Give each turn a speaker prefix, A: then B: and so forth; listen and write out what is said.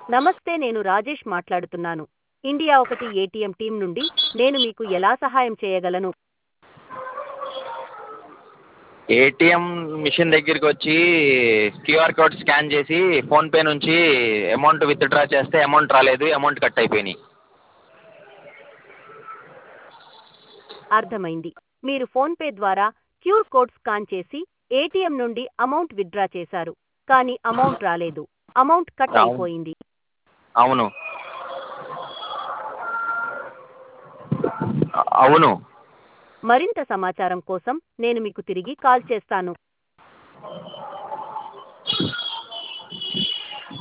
A: నమస్తే నేను రాజేష్ మాట్లాడుతున్నాను ఇండియా ఒకటి ఏటీఎం టీం నుండి నేను మీకు ఎలా సహాయం చేయగలను
B: ఏటీఎం మిషన్ దగ్గరికి వచ్చి క్యూఆర్ కోడ్ స్కాన్ చేసి ఫోన్పే నుంచి అమౌంట్ విత్డ్రా చేస్తే అమౌంట్ రాలేదు అమౌంట్ కట్ అయిపోయినాయి
A: అర్థమైంది మీరు ఫోన్పే ద్వారా క్యూర్ కోడ్ స్కాన్ చేసి ఏటీఎం నుండి అమౌంట్ విత్డ్రా చేశారు కానీ అమౌంట్ రాలేదు అమౌంట్ కట్
B: అవును.
A: అయిపోయింది
B: అవును అ- అవును
A: మరింత సమాచారం కోసం నేను మీకు తిరిగి కాల్ చేస్తాను